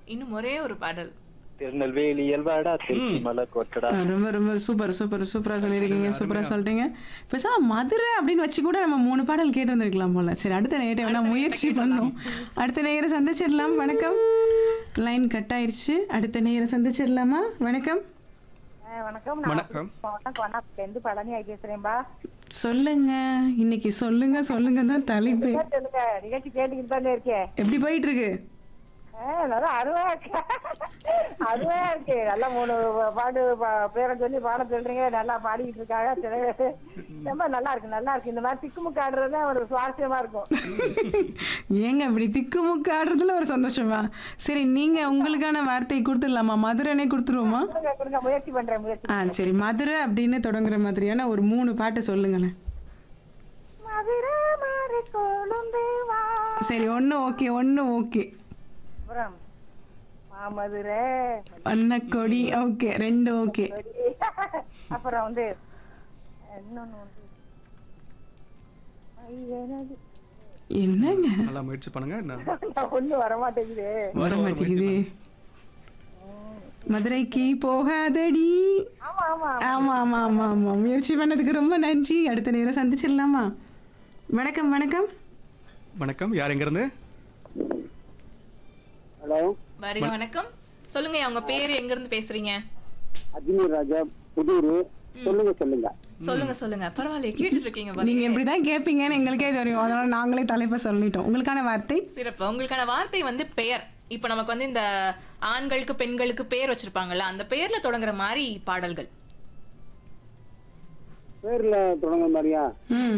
இன்னும் ஒரே ஒரு பாடல் திருநெல்வேலி எல்வாடா திருச்சி மலை கொட்டடா ஆ, ரொம்ப ரொம்ப சூப்பர் சூப்பர் சூப்பரா சொல்லியிருக்கீங்க சூப்பரா சொல்லிட்டீங்க பேசாம மதுரை அப்படின்னு வச்சு கூட நம்ம மூணு பாடல் கேட்டு வந்திருக்கலாம் போல சரி அடுத்த நேரம் வேணா முயற்சி பண்ணோம் அடுத்த நேரம் சந்திச்சிடலாம் வணக்கம் லைன் கட் ஆயிருச்சு அடுத்த நேரம் சந்திச்சிடலாமா வணக்கம் ஆ, வணக்கம் நான் வணக்கம். வணக்கம் வணக்கம் இருந்து பழனி ஆகி பேசுறேன்பா சொல்லுங்க இன்னைக்கு சொல்லுங்க சொல்லுங்க தான் தலைப்பு சொல்லுங்க நிகழ்ச்சி கேட்டுக்கிட்டு தானே இருக்கேன் எப்படி போயிட்டு இருக்கு ஆ, நல்லா அருமையா இருக்கு அருமையா இருக்கு நல்லா மூணு பாடு பா- பேரை சொல்லி பாடம் சொல்றீங்க நல்லா பாடிக்கிட்டு இருக்காங்க சில- ரொம்ப நல்லா இருக்கு நல்லா இருக்கு இந்த மாதிரி திக்குமுக்கு ஆடுறது ஒரு சுவாரஸ்யமா இருக்கும் ஏங்க இப்படி திக்குமுக்கு ஆடுறதுல ஒரு சந்தோஷமா சரி நீங்க உங்களுக்கான வார்த்தை கொடுத்துடலாமா மதுரைனே கொடுத்துருவோமா கொடுங்க, கொடுங்க முயற்சி பண்றேன் முயற்சி ஆ சரி மதுரை அப்படின்னு தொடங்குற மாதிரியான ஒரு மூணு பாட்டு சொல்லுங்களேன் மதுரை மாறி கொழுந்து வா சரி ஒன்று ஓகே ஒன்று ஓகே அப்புறம் மாமதுரை வண்ணக்கொடி ஓகே ரெண்டு ஓகே அப்புறம் வந்து இன்னொன்னு வந்து ஐயனது என்னங்க நல்லா முயற்சி பண்ணுங்க நான் ஒண்ணு வர மாட்டேங்குது வர மாட்டேங்குது மதுரைக்கு போகாதடி ஆமா ஆமா ஆமா ஆமா ஆமா ஆமா முயற்சி பண்ணதுக்கு ரொம்ப நன்றி அடுத்த நேரம் சந்திச்சிடலாமா வணக்கம் வணக்கம் வணக்கம் யார் எங்கேருந்து ஹலோ வருக வணக்கம் சொல்லுங்க அவங்க பேர் எங்க இருந்து பேசுறீங்க அஜ்மீர் ராஜா புதூர் சொல்லுங்க சொல்லுங்க சொல்லுங்க சொல்லுங்க பரவாயில்ல கேட்டுட்டு இருக்கீங்க பாருங்க. நீங்க இப்படிதான் கேட்பீங்கன்னு எங்களுக்கே தெரியும் அதனால நாங்களே தலைப்பை சொல்லிட்டோம் உங்களுக்கான வார்த்தை சிறப்பு உங்களுக்கான வார்த்தை வந்து பெயர் இப்போ நமக்கு வந்து இந்த ஆண்களுக்கு பெண்களுக்கு பெயர் வச்சிருப்பாங்கல்ல அந்த பெயர்ல தொடங்குற மாதிரி பாடல்கள் பேர்ல தொடங்க மாதிரியா ம்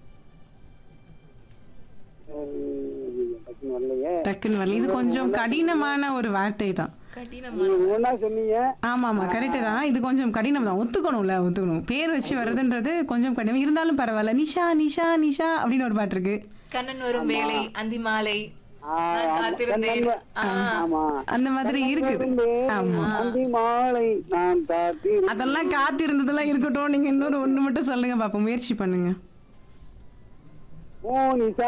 டக்குன்னு வரலையே டக்குன்னு வரல இது கொஞ்சம் கடினமான ஒரு வார்த்தை தான் கடினமா நீங்க ஒண்ணா சொன்னீங்க ஆமா ஆமா கரெக்டு தான் இது கொஞ்சம் கடினம் தான் ஒத்துக்கணும்ல ஒத்துக்கணும் பேர் வச்சு வர்றதுன்றது கொஞ்சம் கடினம் இருந்தாலும் பரவாயில்ல நிஷா நிஷா நிஷா அப்படின்னு ஒரு பாட்டு இருக்கு கண்ணன் வரும் வேலை அந்தி மாலை ஆ, நான் ஆமா. காத்திருந்தேன் ஆ, ஆமா அந்த மாதிரி இருக்குது ஆமா அந்தி மாலை நான் காத்தி அதெல்லாம் காத்திருந்ததெல்லாம் இருக்கட்டும் நீங்க இன்னொரு ஒண்ணு மட்டும் சொல்லுங்க பாப்போம் முயற்சி பண்ணுங்க மோனிசா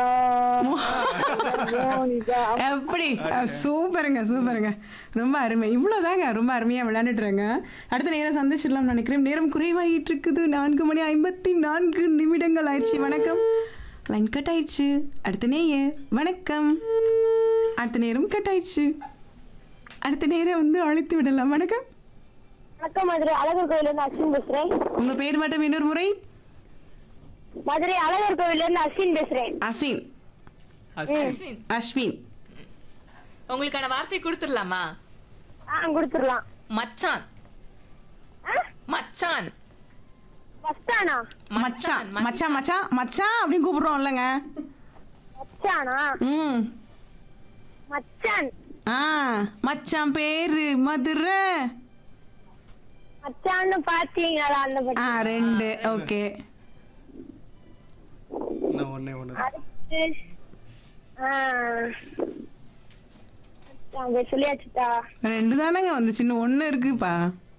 மோனிசா எப்படி அஹ், சூப்பருங்க சூப்பருங்க ரொம்ப அருமை இவ்வளோதாங்க ரொம்ப அருமையாக விளையாண்டுட்டுருங்க அடுத்த நேரம் சந்திச்சிடலாம்னு நினைக்கிறேன் நேரம் குறைவாகிட்டு இருக்குது நான்கு மணி ஐம்பத்தி நான்கு நிமிடங்கள் ஆயிடுச்சு வணக்கம் லைன் கட் ஆயிடுச்சு அடுத்த நேய வணக்கம் அடுத்த நேரம் கட் ஆயிடுச்சு அடுத்த நேரம் வந்து அழைத்து விடலாம் வணக்கம் வணக்கம் மதுரை அழகர் கோயில இருந்து அஸ்வின் பேசுறேன் உங்க பேர் மட்டும் இன்னொரு முறை மதுரை அழகர் கோயில இருந்து அஸ்வின் பேசுறேன் அசின் அஸ்வின் அஸ்வின் உங்களுக்கான வார்த்தை கொடுத்துடலாமா ஆ கொடுத்துடலாம் மச்சான் மச்சான் மஸ்தானா மச்சான் மச்சான் மச்சான் மச்சான் அப்படின்னு கூப்பிடுறோம் இல்லைங்க மச்சானா ம் மச்சான் ஆ மச்சான் பேரு மதுரை மச்சான்னு பாத்தீங்களா அந்த படம் ஆ ரெண்டு ஓகே நான் ஒன்னே ஒன்று அடுத்து ஆ அங்க சொல்லியாச்சுட்டா ரெண்டு தானங்க வந்துச்சு இன்னும் ஒன்று இருக்குப்பா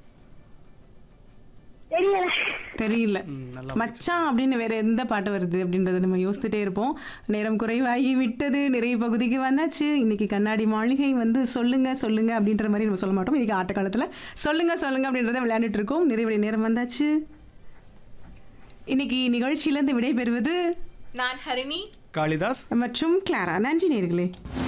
தெரியல தெரியல ம், நல்லா மச்சான் அப்படின்னு வேற எந்த பாட்டு வருது அப்படின்றத நம்ம யோசிச்சுட்டே இருப்போம் நேரம் குறைவாகி விட்டது நிறைய பகுதிக்கு வந்தாச்சு இன்னைக்கு கண்ணாடி மாளிகை வந்து சொல்லுங்க சொல்லுங்க அப்படின்ற மாதிரி நம்ம சொல்ல மாட்டோம் இன்னைக்கு ஆட்ட காலத்தில் சொல்லுங்க சொல்லுங்க அப்படின்றத விளையாண்டுட்டு இருக்கோம் நிறைவடைய நேரம் வந்தாச்சு இன்னைக்கு நிகழ்ச்சியிலேருந்து விடை பெறுவது நான் ஹரிணி காளிதாஸ் மற்றும் கிளாரா நன்றி நேர்களே